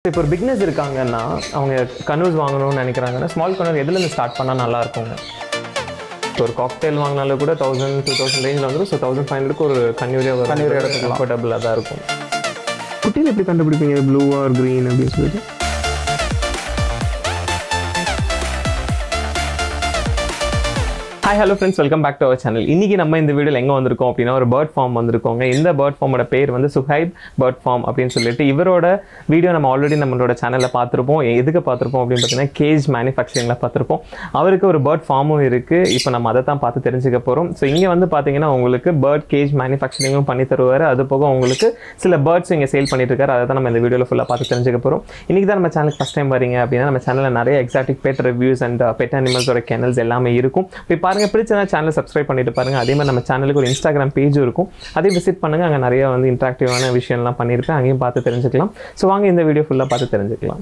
இப்போ ஒரு பிக்னஸ் இருக்காங்கன்னா அவங்க கன்வர்ஸ் வாங்கணும்னு நினைக்கிறாங்கன்னா ஸ்மால் கன்வர் எதுலேருந்து ஸ்டார்ட் பண்ணால் நல்லா இருக்குங்க இப்போ ஒரு காக்டெயில் வாங்கினாலும் கூட தௌசண்ட் டூ தௌசண்ட் ரேஞ்சில் வந்துடும் ஸோ தௌசண்ட் ஃபைவ் ஹண்ட்ரடுக்கு ஒரு கன்யூரியா வரும் கன்னியூரியா எடுத்துக்கலாம். கம்ஃபர்டபுளாக தான் இருக்கும் குட்டியில் எப்படி கண்டுபிடிப்பீங்க ப்ளூ ஆர் க்ரீன் அப்படின்னு சொல்லிட்டு hi hello friends welcome back to our channel இன்னைக்கு நம்ம இந்த வீடியோவில் எங்கே வந்திருக்கோம் அப்படின்னா ஒரு பேர்ட் ஃபார்ம் வந்திருக்கோங்க இந்த பேர்ட் ஃபார்மோட பேர் வந்து சுஹைப் பேர்ட் ஃபார்ம் அப்படின்னு சொல்லிட்டு இவரோட வீடியோ நம்ம ஆல்ரெடி நம்மளோட சேனலில் பார்த்துருப்போம் எதுக்கு பார்த்துருப்போம் அப்படின்னு பார்த்தீங்கன்னா கேஜ் மேனுஃபேக்சரிங்கில் பார்த்துருப்போம் அவருக்கு ஒரு பேர்ட் ஃபார்மும் இருக்குது இப்போ நம்ம அதை தான் பார்த்து தெரிஞ்சுக்க போகிறோம் ஸோ இங்கே வந்து பார்த்தீங்கன்னா உங்களுக்கு பேர்ட் கேஜ் மேனுஃபேக்சரிங்கும் பண்ணி தருவார் அது போக உங்களுக்கு சில பேர்ட்ஸ் இங்கே சேல் பண்ணிட்டு இருக்காரு அதை தான் நம்ம இந்த வீடியோவில் ஃபுல்லாக பார்த்து தெரிஞ்சுக்க போகிறோம் இன்னைக்கு தான் நம்ம சேனலுக்கு ஃபஸ்ட் டைம் வரீங்க அப்படின்னா நம்ம சேனலில் நிறைய exotic pet reviews and pet அனிமல்ஸோட கெனல்ஸ் எல்லாமே இருக்கும் போய் பாருங்க பிடிச்சதா சேனலை சப்ஸ்கிரைப் பண்ணிட்டு பாருங்க அதே மாதிரி நம்ம சேனலுக்கு ஒரு இன்ஸ்டாகிராம் பேஜும் இருக்கும் அதையும் விசிட் பண்ணுங்க அங்கே நிறைய வந்து இன்ட்ராக்டிவான விஷயம்லாம் பண்ணியிருப்பேன் அங்கேயும் பார்த்து தெரிஞ்சுக்கலாம் ஸோ வாங்க இந்த வீடியோ ஃபுல்லாக பார்த்து தெரிஞ்சுக்கலாம்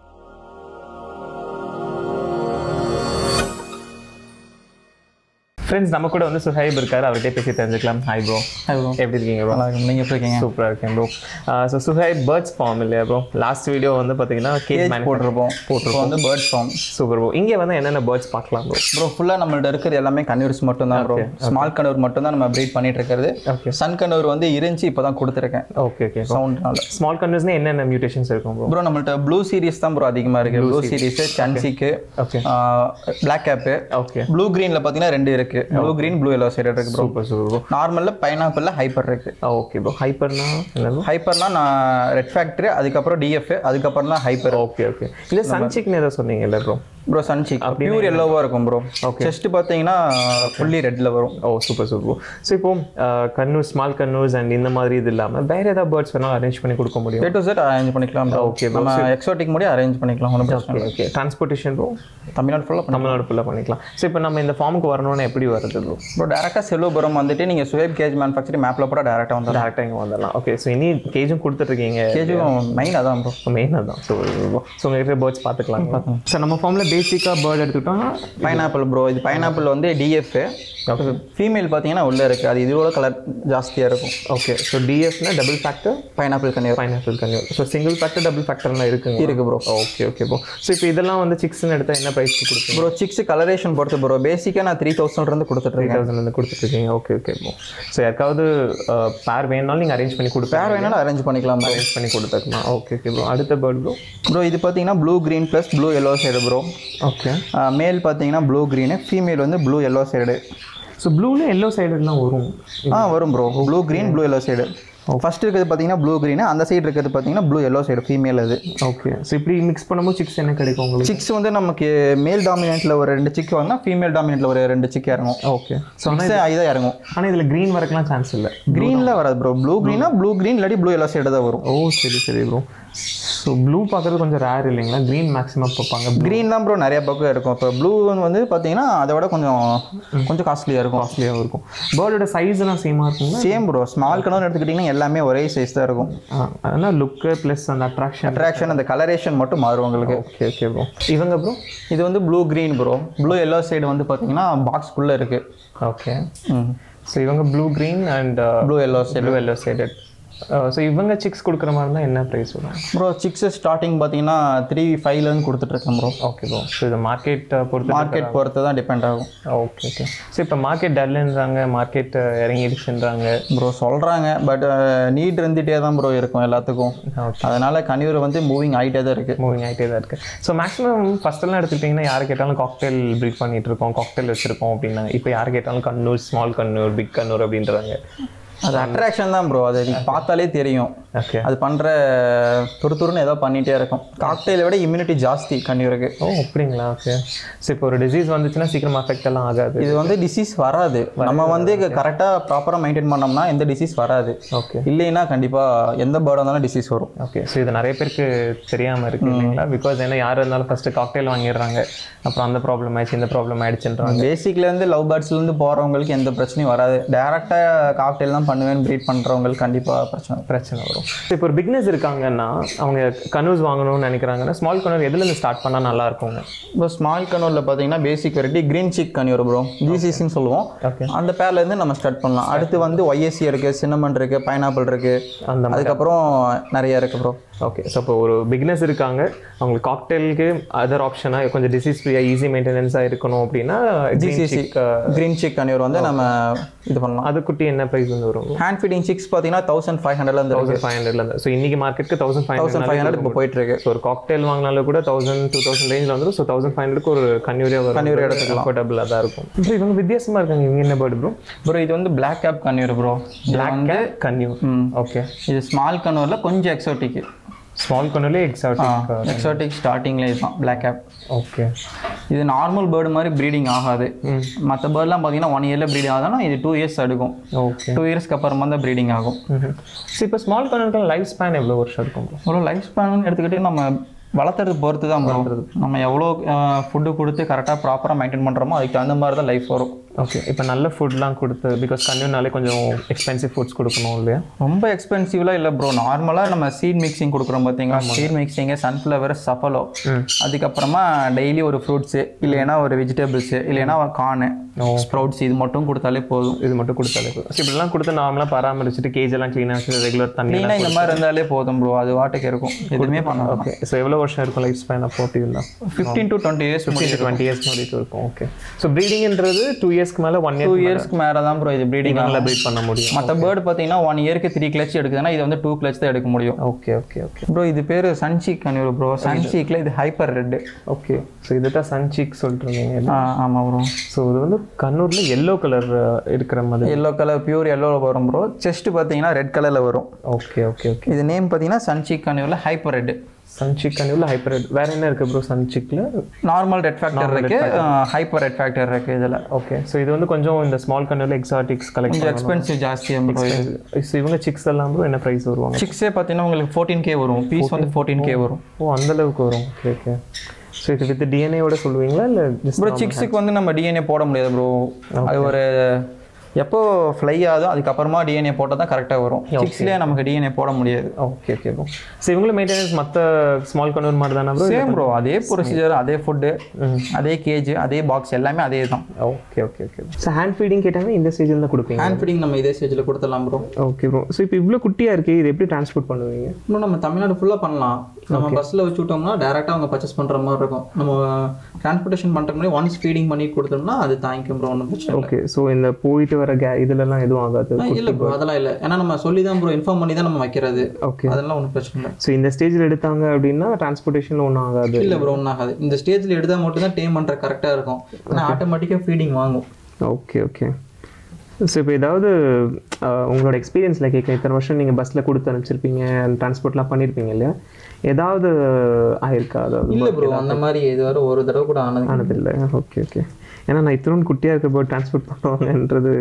ஃப்ரெண்ட்ஸ் நம்ம கூட வந்து சுஹைப் இருக்காரு அவர்கிட்ட பேசி தெரிஞ்சுக்கலாம் ஹாய் ப்ரோ Hi bro. எப்படி இருக்கீங்க ப்ரோ நல்லா இருக்கு நீங்கள் எப்படி இருக்கீங்க சூப்பராக இருக்கேன் bro so Suhaib birds farm இல்லையா ப்ரோ லாஸ்ட் வீடியோ வந்து பார்த்தீங்கன்னா கேஜ் கேஜ் மேன் போட்டிருப்போம் போட்டிருப்போம் வந்து பேர்ட் ஃபார்ம் சூப்பர் ப்ரோ இங்கே வந்து என்னென்ன பேர்ட்ஸ் பார்க்கலாம் ப்ரோ ப்ரோ ஃபுல்லாக நம்மள்ட்ட இருக்கிறது எல்லாமே கன்யூர்ஸ் மட்டும் தான் ப்ரோ ஸ்மால் கன்யூர் மட்டும் தான் நம்ம ப்ரீட் பண்ணிட்டு இருக்கிறது ஓகே சன் கன்யூர் வந்து இருந்துச்சு இப்போ தான் கொடுத்துருக்கேன் ஓகே ஓகே சவுண்ட்னால ஸ்மால் கன்வர்ஸ்னா என்னென்ன மியூட்டேஷன்ஸ் இருக்கும் ப்ரோ ப்ரோ நம்மள்ட்ட ப்ளூ சீரிஸ் தான் ப்ரோ அதிகமாக இருக்கு ப்ளூ சீரிஸ் சன்சிக்கு okay black cap okay blue க்ரீனில் பார்த்தீங்கன்னா ரெண்டு இருக்கு blue green blue yellow side இருக்கு ப்ரோ சூப்பர் சூப்பர் ப்ரோ நார்மலில் பைனாப்பிளில் ஹைப்பர் இருக்கு ஓகே ப்ரோ ஹைப்பர்னா என்ன ப்ரோ ஹைப்பர்னா நான் ரெட் ஃபேக்ட்ரி அதுக்கப்புறம் டிஎஃப் அதுக்கப்புறம் தான் ஹைப்பர் ஓகே ஓகே இல்லை சன்சிக்னு ஏதோ சொன்னீங்கல்ல ப்ரோ ப்ரோ சன்சிக் பியூர் எல்லோவாக இருக்கும் ப்ரோ செஸ்ட் பார்த்தீங்கன்னா ஃபுல்லி ரெட்டில் வரும் ஓ சூப்பர் சூப்பர் ஸோ இப்போ கன்னூஸ் ஸ்மால் கன்னூஸ் அண்ட் இந்த மாதிரி இது இல்லாமல் வேறு ஏதாவது பேர்ட்ஸ் வேணாலும் அரேஞ்ச் பண்ணி கொடுக்க முடியும் ஏ டு செட் அரேஞ்ச் பண்ணிக்கலாம் bro. Okay, நம்ம எக்ஸோட்டிக் முடிய அரேஞ்ச் பண்ணிக்கலாம் ஒன்றும் பிரச்சனை ஓகே ஓகே டிரான்ஸ்போர்ட்டேஷன் ப்ரோ இல்லை தமிழ்நாடு ஃபுல்லாக பண்ணி தமிழ்நாடு ஃபுல்லாக பண்ணிக்கலாம் ஸோ இப்போ நம்ம இந்த ஃபார்முக்கு வரணும்னு எப்படி வருது ப்ரோ ப்ரோ டேரெக்டாக செல்வபுரம் வந்துட்டு நீங்கள் சுவேப் கேஜ் மேனுஃபேக்சரிங் மேப்பில் போட டேரெக்டாக வந்துடும் டேரெக்டாக இங்கே வந்துடலாம் ஓகே ஸோ இனி கேஜும் கொடுத்துட்ருக்கீங்க கேஜும் மெயின் அதான் ப்ரோ மெயினாக தான் ஸோ ஸோ உங்ககிட்ட பேர்ட்ஸ் பார்த்துக்கலாம் சார் நம்ம ஃபார்மில் பேசிக்காக பேர்ட் எடுத்துக்கிட்டோம் பைனாப்பிள் ப்ரோ இது பைனாப்பிள் வந்து டிஎஃப் ஃபீமேல் பார்த்தீங்கன்னா உள்ளே இருக்குது அது இதோட கலர் ஜாஸ்தியாக இருக்கும் ஓகே ஸோ டிஎஃப்னா double factor pineapple conure pineapple conure so single factor double ஃபேக்டர்லாம் இருக்குங்க இருக்கு bro okay okay bro so இப்போ இதெல்லாம் வந்து சிக்ஸ்னு எடுத்தால் என்ன ப்ரைஸ்க்கு கொடுப்பீங்க ப்ரோ சிக்ஸ் கலரேஷன் பொறுத்து ப்ரோ பேசிக்காக நான் த்ரீ தௌசண்ட்லேருந்து த்ரீ கொடுத்துட்ருக்கேன் தௌசண்ட்லேருந்து கொடுத்துட்ருக்கீங்க ஓகே ஓகே ப்ரோ ஸோ யாருக்காவது பேர் வேணுனாலும் நீங்கள் அரேஞ்ச் பண்ணி கொடுப்பேன் வேறு வேணாலும் அரேஞ்ச் பண்ணிக்கலாம் ப்ரோ அரேஞ்ச் பண்ணி கொடுத்துக்கலாம் ஓகே ஓகே ப்ரோ அடுத்த பேர்ட் ப்ரோ ப்ரோ இது பார்த்தீங்கன்னா blue green plus blue yellow side bro okay male பார்த்தீங்கன்னா ப்ளூ க்ரீனு ஃபீமேல் வந்து ப்ளூ எல்லோ சைடு ஸோ ப்ளூவில் எல்லோ சைடுலாம் வரும் ஆ வரும் bro blue green blue yellow side first இருக்கிறது பார்த்தீங்கன்னா ப்ளூ க்ரீன் அந்த சைடு இருக்கிறது பார்த்தீங்கன்னா ப்ளூ எல்லோ சைடு ஃபீமேல் அது ஓகே ஸோ இப்படி மிக்ஸ் பண்ணும்போது சிக்ஸ் என்ன கிடைக்கும் உங்களுக்கு சிக்ஸ் வந்து நமக்கு மேல் டாமினேட்டில் ஒரு ரெண்டு சிக் வாங்கினா ஃபீமேல் டாமினேட்டில் ஒரு ரெண்டு சிக் இறங்கும் ஓகே ஸோ சிக்ஸ் ஐதான் இறங்கும் ஆனால் இதில் க்ரீன் வரக்கலாம் சான்ஸ் இல்லை க்ரீனில் வராது ப்ரோ ப்ளூ க்ரீனா ப்ளூ க்ரீன் இல்லாட்டி ப்ளூ எல்லோ சைடு தான் வரும் ஓ சரி சரி ப்ரோ ஸோ ப்ளூ பார்க்குறது கொஞ்சம் ரேர் இல்லைங்களா க்ரீன் மேக்ஸிமம் பார்ப்பாங்க க்ரீன் தான் ப்ரோ நிறைய பக்கம் இருக்கும் இப்போ ப்ளூ வந்து பார்த்தீங்கன்னா அதை விட கொஞ்சம் கொஞ்சம் காஸ்ட்லியாக இருக்கும் காஸ்ட்லியாகவும் இருக்கும் பேர்டோட சைஸ்லாம் சேமாக இருக்குங்களா சேம் ப்ரோ ஸ்மால் கலர் எடுத்துக்கிட்டிங்கன்னா எல்லாமே ஒரே சைஸ் தான் இருக்கும் அதனால் லுக்கு ப்ளஸ் அந்த அட்ராக்ஷன் அட்ராக்ஷன் அந்த கலரேஷன் மட்டும் மாறும் உங்களுக்கு ஓகே ஓகே ப்ரோ இவங்க ப்ரோ இது வந்து blue green bro blue yellow side வந்து பார்த்தீங்கன்னா பாக்ஸ்க்குள்ளே இருக்குது ஓகே ஸோ இவங்க blue green and blue yellow side blue yellow sided so இவங்க சிக்ஸ் கொடுக்குற மாதிரி இருந்தால் என்ன ப்ரைஸ் வரும் ப்ரோ சிக்ஸ் ஸ்டார்டிங் பார்த்தீங்கன்னா த்ரீ ஃபைவ்லேருந்து கொடுத்துட்ருக்கேன் ப்ரோ ஓகே ப்ரோ ஸோ இது மார்க்கெட் பொறுத்து மார்க்கெட் பொறுத்து தான் டிபெண்ட் ஆகும் ஓகே ஓகே ஸோ இப்போ மார்க்கெட் டல்லுன்றாங்க மார்க்கெட் இறங்கிடுச்சுன்றாங்க ப்ரோ சொல்கிறாங்க பட் நீட் இருந்துகிட்டே தான் ப்ரோ இருக்கும் எல்லாத்துக்கும் ஓகே அதனால கனியூர் வந்து மூவிங் ஆகிட்டே தான் இருக்குது மூவிங் ஆகிட்டே தான் இருக்குது ஸோ மேக்ஸிமம் ஃபஸ்ட்டெல்லாம் எடுத்துக்கிட்டிங்கன்னா யார் கேட்டாலும் காக்டெயில் ப்ரீட் பண்ணிட்டு இருக்கோம் காக்டெயில் வச்சுருக்கோம் அப்படின்னாங்க இப்போ யார் கேட்டாலும் conure small conure big conure அப்படின்றாங்க அது அட்ராக்ஷன் தான் ப்ரோ அது நீங்க பார்த்தாலே தெரியும் ஓகே அது பண்ணுற துரு துருன்னு ஏதோ பண்ணிகிட்டே இருக்கும் காக்டெயிலை விட இம்யூனிட்டி ஜாஸ்தி கனியூருக்கு ஓ அப்படிங்களா ஓகே ஸோ இப்போ ஒரு டிசீஸ் வந்துச்சுன்னா சீக்கிரம் அஃபெக்ட் எல்லாம் ஆகாது இது வந்து டிசீஸ் வராது நம்ம வந்து கரெக்டாக ப்ராப்பராக மெயின்டைன் பண்ணோம்னா எந்த டிசீஸ் வராது ஓகே இல்லைன்னா கண்டிப்பாக எந்த பேர்டாக இருந்தாலும் டிசீஸ் வரும் ஓகே ஸோ இது நிறைய பேருக்கு தெரியாமல் இருக்கு இல்லைங்களா பிகாஸ் ஏன்னா யார் இருந்தாலும் ஃபஸ்ட்டு காக்டெயில் வாங்கிடுறாங்க அப்புறம் அந்த ப்ராப்ளம் ஆயிடுச்சு இந்த ப்ராப்ளம் ஆயிடுச்சுன்றாங்க பேசிக்லேருந்து லவ் பேர்ட்ஸ்லேருந்து போகிறவங்களுக்கு எந்த பிரச்சனையும் வராது டேரெக்டாக காக்டெயில் தான் பண்ணுவேன்னு ப்ரீட் பண்ணுறவங்களுக்கு கண்டிப்பாக பிரச்சனை வரும். பிரச்சனை வரும் இப்போ ஒரு பிக்னஸ் இருக்காங்கன்னா அவங்க கனூஸ் வாங்கணும்னு நினைக்கிறாங்கன்னா ஸ்மால் கனூர் எதுலேருந்து ஸ்டார்ட் பண்ணால் நல்லா இருக்குங்க இப்போ ஸ்மால் கனூரில் பார்த்தீங்கன்னா basic variety green cheek conure bro ஜிசிசின்னு சொல்லுவோம் ஓகே அந்த பேர்லேருந்து நம்ம ஸ்டார்ட் பண்ணலாம் அடுத்து வந்து ஒய்எஸ்சி இருக்குது சின்னமன் இருக்குது பைனாப்பிள் இருக்குது அந்த மாதிரி அதுக்கப்புறம் நிறைய இருக்குது ப்ரோ ஓகே ஸோ இப்போ ஒரு பிகினஸ் இருக்காங்க அவங்களுக்கு காக்டெயிலுக்கு அதர் ஆப்ஷனாக கொஞ்சம் டிசீஸ் ஃப்ரீயாக ஈஸி மெயின்டெனன்ஸாக இருக்கணும் அப்படின்னா ஜிசிசி கிரீன் சிக் கன்யூர் வந்து நம்ம இது பண்ணலாம் அது குட்டி என்ன ப்ரைஸ் வந்து வரும் ஹேண்ட் ஃபீடிங் சிக்ஸ் பார்த்தீங்கன்னா தௌசண்ட் ஃபைவ் ஹண்ட்ரட்லேருந்து இருக்கு தௌசண்ட் ஃபைவ் ஹண்ட்ரட்லேருந்து ஸோ இன்னைக்கு மார்க்கெட்டுக்கு thousand five thousand five hundred இப்போ போயிட்டு இருக்கு ஸோ ஒரு காக்டெயில் வாங்கினாலும் கூட தௌசண்ட் டூ தௌசண்ட் ரேஞ்சில் வந்துடும் ஸோ தௌசண்ட் ஃபைவ் ஹண்ட்ரட்க்கு ஒரு கன்யூரியா வரும் கன்யூரியா எடுத்துக்கலாம். கம்ஃபர்டபுளாக தான் இருக்கும் ப்ரோ இவங்க வித்தியாசமா இருக்காங்க இவங்க என்ன பேர்டு ப்ரோ ப்ரோ இது வந்து black cap conure bro black cap conure ம் ஓகே இது ஸ்மால் கன்யூரில் கொஞ்சம் எக்ஸோட்டிக் ஸ்மால் கன்யூர்லே எக்ஸாட்டிக் எக்ஸோட்டிக் ஸ்டார்டிங்ல இதுதான் பிளாக் கேப் ஓகே இது நார்மல் பேர்டு மாதிரி ப்ரீடிங் ஆகாது மற்ற பேர்ட்லாம் பார்த்தீங்கன்னா ஒன் இயரில் ப்ரீடிங் ஆகுதுன்னா இது டூ இயர்ஸ் எடுக்கும் ஓகே டூ இயர்ஸ்க்கு அப்புறமா தான் ப்ரீடிங் ஆகும் ஸோ இப்போ ஸ்மால் கன்யூருக்கு லைஃப் ஸ்பேன் எவ்வளோ வருஷம் இருக்கும் ப்ரோ ஒரு லைஃப் ஸ்பேன் எடுத்துக்கிட்டு நம்ம வளர்த்துறது பொறுத்து தான் bro. நம்ம எவ்வளோ ஃபுட்டு கொடுத்து கரெக்டாக ப்ராப்பராக மெயின்டைன் பண்ணுறோமோ அதுக்கு தகுந்த மாதிரி தான் லைஃப் வரும் ஓகே இப்போ நல்ல ஃபுட்லாம் கொடுத்து பிகாஸ் கன்யூனாலே கொஞ்சம் எக்ஸ்பென்சிவ் ஃபுட்ஸ் கொடுக்கணும் இல்லையா ரொம்ப எக்ஸ்பென்சிவ்லாம் இல்லை ப்ரோ நார்மலாக நம்ம சீட் மிக்சிங் கொடுக்குறோம் பார்த்தீங்களா சீட் மிக்சிங்கு சன்ஃப்ளவர் சஃபலோ அதுக்கப்புறமா டெய்லி ஒரு ஃப்ரூட்ஸு இல்லைன்னா ஒரு வெஜிடபிள்ஸு இல்லைன்னா கார்னு ஸ்ப்ரவுட்ஸ் இது மட்டும் கொடுத்தாலே போதும் இது மட்டும் கொடுத்தாலே போதும் ஸோ இப்படிலாம் கொடுத்து நார்மலாக பராமரிச்சுட்டு கேஜ் எல்லாம் க்ளீனாக வச்சு ரெகுலர் தண்ணி க்ளீனாக இந்த மாதிரி இருந்தாலே போதும் ப்ரோ அது வாட்டுக்கு இருக்கும் எதுவுமே பண்ணலாம் ஓகே ஸோ எவ்வளோ வருஷம் இருக்கும் லைஃப் ஸ்பேன் அப்போ அப்படின்னா fifteen to twenty years fifteen twenty years வரைக்கும் இருக்கும் ஓகே ஸோ ப்ரீடிங்ன்றது டூ இயர்ஸ்க்கு மேலே ஒன் டூ இயர் இயர்ஸ்க்கு மேலே தான் ப்ரோ இது ப்ரீடிங் நல்லா ப்ரீட் பண்ண முடியும் மற்ற பேர்டு பார்த்தீங்கன்னா ஒன் இயருக்கு த்ரீ கிளச் எடுக்குதுன்னா இது வந்து டூ கிளச் தான் எடுக்க முடியும் ஓகே ஓகே ஓகே ப்ரோ இது பேர் சன்சீக் கன்யூர் ப்ரோ சன்சீக்கில் இது ஹைப்பர் ரெட்டு ஓகே ஸோ இதுதான் சன் சீக் சொல்லிட்டு இருந்தீங்க ஆமாம் ப்ரோ ஸோ இது வந்து கண்ணூரில் எல்லோ கலர் இருக்கிற மாதிரி எல்லோ கலர் பியூர் எல்லோவில் வரும் ப்ரோ செஸ்ட் பார்த்தீங்கன்னா ரெட் கலரில் வரும் ஓகே ஓகே ஓகே இது நேம் பார்த்தீங்கன்னா சன்சீக் கன்யூரில் ஹைப்பர் ரெட் சன் சிக் கண்ணில் ஹைப்பர் வேற என்ன இருக்கு ப்ரோ சன் சிக்கில் நார்மல் ரெட் ஃபேக்டர் இருக்கு ஹைப்பர் ரெட் ஃபேக்டர் இருக்கு இதில் ஓகே ஸோ இது வந்து கொஞ்சம் இந்த ஸ்மால் கண்ணில் எக்ஸாட்டிக்ஸ் கலெக்ட் கொஞ்சம் எக்ஸ்பென்சிவ் ஜாஸ்தி ப்ரோ ஸோ இவங்க சிக்ஸ் எல்லாம் ப்ரோ என்ன ப்ரைஸ் வருவாங்க சிக்ஸே பார்த்தீங்கன்னா உங்களுக்கு ஃபோர்டீன் கே வரும் பீஸ் வந்து ஃபோர்டீன் கே வரும் ஓ அந்த அளவுக்கு வரும் ஓகே ஓகே ஸோ இது வித் டிஎன்ஏவோட சொல்லுவீங்களா இல்லை ஜஸ்ட் ப்ரோ சிக்ஸுக்கு வந்து நம்ம டிஎன்ஏ போட முடியாது ப்ரோ அது ஒரு எப்போ ஃப்ளை ஆகுதோ அதுக்கப்புறமா டிஎன்ஏ போட்டால் தான் கரெக்டாக வரும் சிக்ஸ்லேயே நமக்கு டிஎன்ஏ போட முடியாது ஓகே ஓகே ப்ரோ ஸோ இவங்களும் மெயின்டெனன்ஸ் மற்ற ஸ்மால் கன்வர் மாதிரி தானே ப்ரோ சேம் ப்ரோ அதே ப்ரொசீஜர் அதே ஃபுட்டு அதே கேஜ் அதே பாக்ஸ் எல்லாமே அதே தான் okay okay okay so hand feeding கேட்டாங்கன்னா இந்த ஸ்டேஜில் தான் கொடுப்பீங்க ஹேண்ட் ஃபீடிங் நம்ம இதே ஸ்டேஜில் கொடுத்துடலாம் ப்ரோ ஓகே ப்ரோ ஸோ இப்போ இவ்வளோ குட்டியாக இருக்குது இது எப்படி டிரான்ஸ்போர்ட் பண்ணுவீங்க இன்னும் நம்ம தமிழ்நாடு ஃபுல்லாக பண்ணலாம் நம்ம பஸ்ஸில் வச்சு விட்டோம்னா டேரெக்டாக அவங்க பர்ச்சேஸ் பண்ணுற மாதிரி இருக்கும் நம்ம டிரான்ஸ்போர்ட்டேஷன் பண்ணுற முன்னாடி ஒன்ஸ் ஃபீடிங் பண்ணி கொடுத்தோம்னா அது தாங்கிக்கும் ப்ரோ ஒன்றும் பிரச்சனை ஓகே ஸோ இந்த போயிட்டு வர கே இதுலலாம் எதுவும் ஆகாது இல்லை இல்லை ப்ரோ அதெல்லாம் இல்லை ஏன்னா நம்ம சொல்லி தான் ப்ரோ இன்ஃபார்ம் பண்ணி தான் நம்ம வைக்கிறது ஓகே அதெல்லாம் ஒன்றும் பிரச்சனை இல்லை ஸோ இந்த ஸ்டேஜில் எடுத்தாங்க அப்படின்னா டிரான்ஸ்போர்ட்டேஷனில் ஒன்றும் ஆகாது இல்லை ப்ரோ ஒன்றும் ஆகாது இந்த ஸ்டேஜில் எடுத்தால் மட்டும்தான் டேம் பண்ணுற கரெக்டாக இருக்கும் ஆனால் ஆட்டோமேட்டிக்காக ஃபீடிங் வாங்கும் ஓகே ஓகே ஸோ இப்போ ஏதாவது அஹ், உங்களோட எக்ஸ்பீரியன்ஸில் கேட்க இத்தனை வருஷம் நீங்கள் பஸ்ஸில் கொடுத்து அனுப்பிச்சிருப்பீங்க டிரான்ஸ்போர்ட்லாம் பண்ணியிருப்பீங்க இல்லையா ஏதாவது ஆயிருக்கா அதாவது இல்லை ப்ரோ அந்த மாதிரி இது வரை ஒரு தடவை கூட ஆனது ஆனதில்லை ஓகே ஓகே ஏன்னா நான் இத்தனை குட்டியாக இருக்க போது டிரான்ஸ்போர்ட் பண்ணுவாங்கன்றது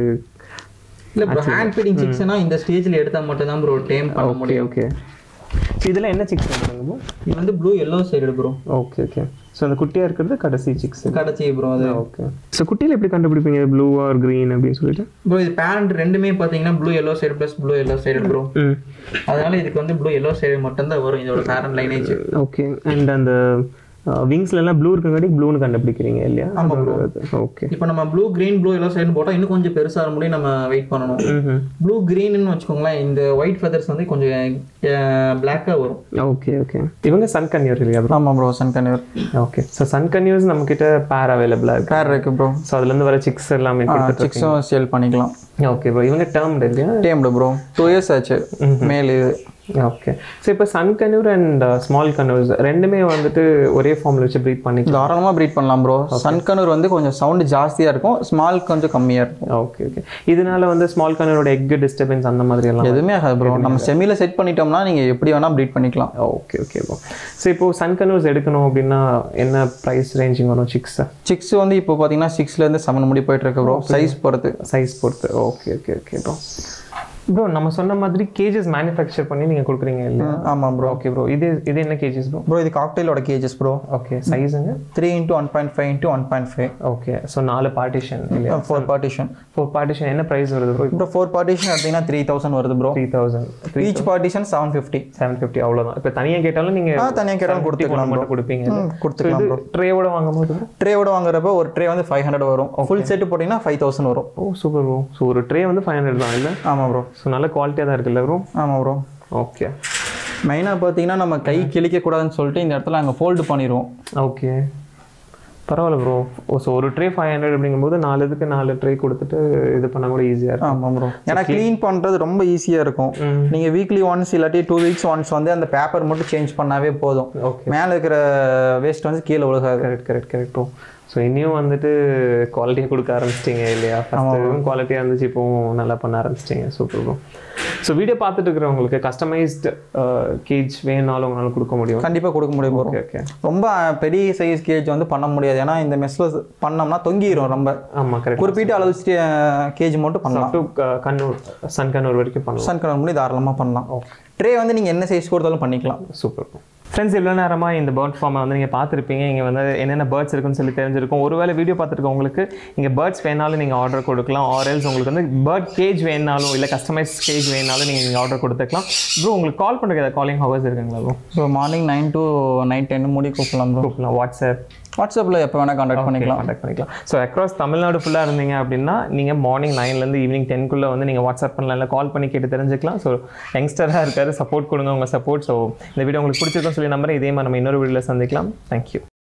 இல்லை ப்ரோ ஹேண்ட் ஃபீடிங் சிக்ஸ்னா இந்த ஸ்டேஜில் எடுத்தால் மட்டும் தான் ப்ரோ டேம் பண்ண ஓகே முடியும் ஓகே ஸோ இதெல்லாம் என்ன சிக்ஸ் பண்ணுறாங்க இது வந்து blue yellow side bro okay okay so அந்த குட்டியாக இருக்கிறது கடைசி சிக்ஸ் கடைச்சி ப்ரோ அது ஓகே ஸோ குட்டியில் எப்படி கண்டுபிடிப்பீங்க ப்ளூ ஆர் க்ரீன் அப்படின்னு சொல்லிட்டு ப்ரோ இது பேரண்ட் ரெண்டுமே பார்த்தீங்கன்னா blue yellow side plus blue yellow side bro ம் அதனால இதுக்கு வந்து ப்ளூ எல்லோ சைடு மட்டும்தான் வரும் இதோட பேரண்ட் லைனேஜ் ஓகே அண்ட் அந்த விங்ஸ்ல எல்லாம் ப்ளூ இருக்கங்காட்டி ப்ளூன்னு கண்டுபிடிக்கிறீங்க இல்லையா ஆமா bro. ஓகே இப்போ நம்ம blue green blue yellow side போட்டால் இன்னும் கொஞ்சம் பெருசாக முடியும் நம்ம வெயிட் பண்ணணும் ப்ளூ க்ரீன்னு வச்சுக்கோங்களேன் இந்த ஒயிட் ஃபெதர்ஸ் வந்து கொஞ்சம் பிளாக்காக வரும் ஓகே ஓகே இவங்க சன் கன்யூர் இல்லையா ப்ரோ ஆமாம் bro sun conure okay so sun conures நம்ம கிட்ட பேர் அவைலபிளாக இருக்கு பேர் இருக்கு ப்ரோ ஸோ அதுலேருந்து வர சிக்ஸ் எல்லாமே கொடுத்துட்டு சிக்ஸும் சேல் பண்ணிக்கலாம் ஓகே ப்ரோ இவங்க டேர்ம்டு இல்லையா டேம்டு ப்ரோ டூ இயர்ஸ் ஆச்சு மேல் இது ஓகே ஸோ இப்போ sun conure and small conures ரெண்டுமே வந்துட்டு ஒரே ஃபார்மில் வச்சு ப்ரீட் பண்ணிக்கலாம் தாராளமாக ப்ரீட் பண்ணலாம் ப்ரோ சன் கன்வர் வந்து கொஞ்சம் சவுண்டு ஜாஸ்தியாக இருக்கும் ஸ்மால் கொஞ்சம் கம்மியாக இருக்கும் ஓகே ஓகே இதனால வந்து ஸ்மால் கன்யூரோட எக் டிஸ்டர்பன்ஸ் அந்த மாதிரி எல்லாம் எதுவுமே ஆகாது ப்ரோ நம்ம செமியில் செட் பண்ணிட்டோம்னா நீங்கள் எப்படி வேணால் ப்ரீட் பண்ணிக்கலாம் ஓகே ஓகே ப்ரோ ஸோ இப்போ சன் கன்யூர்ஸ் எடுக்கணும் அப்படின்னா என்ன ப்ரைஸ் ரேஞ்சிங் வரும் சிக்ஸை சிக்ஸ் வந்து இப்போ பார்த்தீங்கன்னா சிக்ஸ்லேருந்து செவன் முடி போயிட்டு இருக்கு ப்ரோ சைஸ் பொறுத்து சைஸ் பொறுத்து okay okay okay bro bro நம்ம சொன்ன மாதிரி கேஜஸ் மேனுஃபேக்சர் பண்ணி நீங்கள் கொடுக்குறீங்க இல்லையா ஆமாம் ப்ரோ ஓகே ப்ரோ இது இது என்ன கேஜஸ் ப்ரோ ப்ரோ இது காக்டெயிலோட கேஜஸ் ப்ரோ ஓகே சைஸுங்க three into one point five into one point five okay so நாலு பார்ட்டிஷன் இல்லையா ஃபோர் பார்ட்டிஷன் ஃபோர் பார்ட்டிஷன் என்ன ப்ரைஸ் வருது ப்ரோ ப்ரோ ஃபோர் பார்ட்டிஷன் எடுத்தீங்கன்னா த்ரீ தௌசண்ட் வருது bro three thousand three each partition seven fifty seven fifty அவ்வளோதான் இப்போ தனியாக கேட்டாலும் ஆ நீங்கள் தனியாக கேட்டாலும் கொடுத்துக்கலாம் மட்டும் கொடுப்பீங்க ம், கொடுத்துக்கலாம் இது ட்ரேவோட வாங்கும்போது ட்ரேவோட வாங்குறப்ப ஒரு ட்ரே வந்து ஃபைவ் ஹண்ட்ரட் வரும் ஃபுல் செட்டு போட்டிங்கன்னா ஃபைவ் தௌசண்ட் வரும் ஓ சூப்பர் ப்ரோ ஸோ ஒரு ட்ரே வந்து ஃபைவ் ஹண்ட்ரட் தான் இல்லை ஆமாம் ப்ரோ ஸோ நல்ல குவாலிட்டியாக தான் இருக்குல்ல ப்ரோ ஆமாம் ப்ரோ ஓகே மெயினாக பார்த்தீங்கன்னா நம்ம கை கிழிக்கக்கூடாதுன்னு சொல்லிட்டு இந்த இடத்துல நாங்கள் ஃபோல்டு பண்ணிடுவோம் ஓகே பரவாயில்ல ப்ரோ ஸோ ஒரு ட்ரே ஃபைவ் ஹண்ட்ரட் அப்படிங்கும்போது நாலு இதுக்கு நாலு ட்ரே கொடுத்துட்டு இது பண்ண கூட ஈஸியாக இருக்கும் ஆமாம் ப்ரோ ஏன்னா க்ளீன் பண்ணுறது ரொம்ப ஈஸியாக இருக்கும் ம். நீங்கள் வீக்லி ஒன்ஸ் இல்லாட்டி டூ வீக்ஸ் ஒன்ஸ் வந்து அந்த பேப்பர் மட்டும் சேஞ்ச் பண்ணாவே போதும் ஓகே மேலே இருக்கிற வேஸ்ட் வந்து கீழே விழுகாது correct correct correct bro so இனியும் வந்துட்டு குவாலிட்டியாக கொடுக்க ஆரம்பிச்சிட்டிங்க இல்லையா ஃபஸ்ட்டு குவாலிட்டியாக இருந்துச்சு இப்போவும் நல்லா பண்ண ஆரம்பிச்சிட்டிங்க சூப்பர் ப்ரோ ஸோ வீடியோ பார்த்துட்டு இருக்கிறவங்களுக்கு கஸ்டமைஸ்டு கேஜ் வேணாலும் உங்களால் கொடுக்க முடியும் கண்டிப்பாக கொடுக்க முடியும் bro. ஓகே ஓகே ரொம்ப பெரிய சைஸ் கேஜ் வந்து பண்ண முடியாது ஏன்னா இந்த மெஸ்ஸில் பண்ணோம்னா தொங்கிரும் ரொம்ப ஆமாம் கரெக்ட் குறிப்பிட்ட அளவு கேஜ் மட்டும் பண்ணலாம் டு கண்ணூர் சன் கண்ணூர் வரைக்கும் பண்ணலாம் சன் கலர் பண்ணி தாராளமாக பண்ணலாம் ட்ரே வந்து நீங்கள் என்ன சைஸ் கொடுத்தாலும் பண்ணிக்கலாம் சூப்பர் ஃப்ரெண்ட்ஸ் இவ்வளோ நேரமாக இந்த பேர்ட் ஃபார்மை வந்து நீங்கள் பார்த்துருப்பீங்க இங்கே வந்து என்னென்ன பேர்ட்ஸ் இருக்குன்னு சொல்லி தெரிஞ்சிருக்கும் ஒருவேளை வீடியோ பார்த்துருக்க உங்களுக்கு இங்கே பேர்ட்ஸ் வேணாலும் நீங்கள் ஆர்டர் கொடுக்கலாம் ஆர்எல்ஸ் உங்களுக்கு வந்து பேர்ட் கேஜ் வேணாலும் இல்லை கஸ்டமைஸ் கேஜ் வேணாலும் நீங்கள் இங்கே ஆர்டர் கொடுத்துக்கலாம் ப்ரோ உங்களுக்கு கால் பண்ணுறது ஏதாவது காலிங் ஹவர்ஸ் இருக்குங்களா bro so morning nine to night ten முடி கூப்பிடலாம் ப்ரோ கூப்பிடலாம் வாட்ஸ்அப் வாட்ஸ்அப்பில் எப்போ வேணால் கான்டாக்ட் பண்ணிக்கலாம் கான்டாக்ட் பண்ணிக்கலாம் ஸோ அக்ராஸ் தமிழ்நாடு ஃபுல்லாக இருந்தீங்க அப்படின்னா நீங்கள் மார்னிங் நைன்லேருந்து ஈவினிங் டென்க்குள்ளே வந்து நீங்கள் வாட்ஸ்அப் பண்ணலாம் இல்லை கால் பண்ணி கேட்டு தெரிஞ்சுக்கலாம் ஸோ யங்ஸ்டராக இருக்காரு சப்போர்ட் கொடுங்க உங்கள் சப்போர்ட் ஸோ இந்த வீடியோ உங்களுக்கு பிடிச்சிருக்குன்னு சொல்லி நம்புறேன் இதே மாதிரி நம்ம இன்னொரு வீடியோவில் சந்திக்கலாம் தேங்க்யூ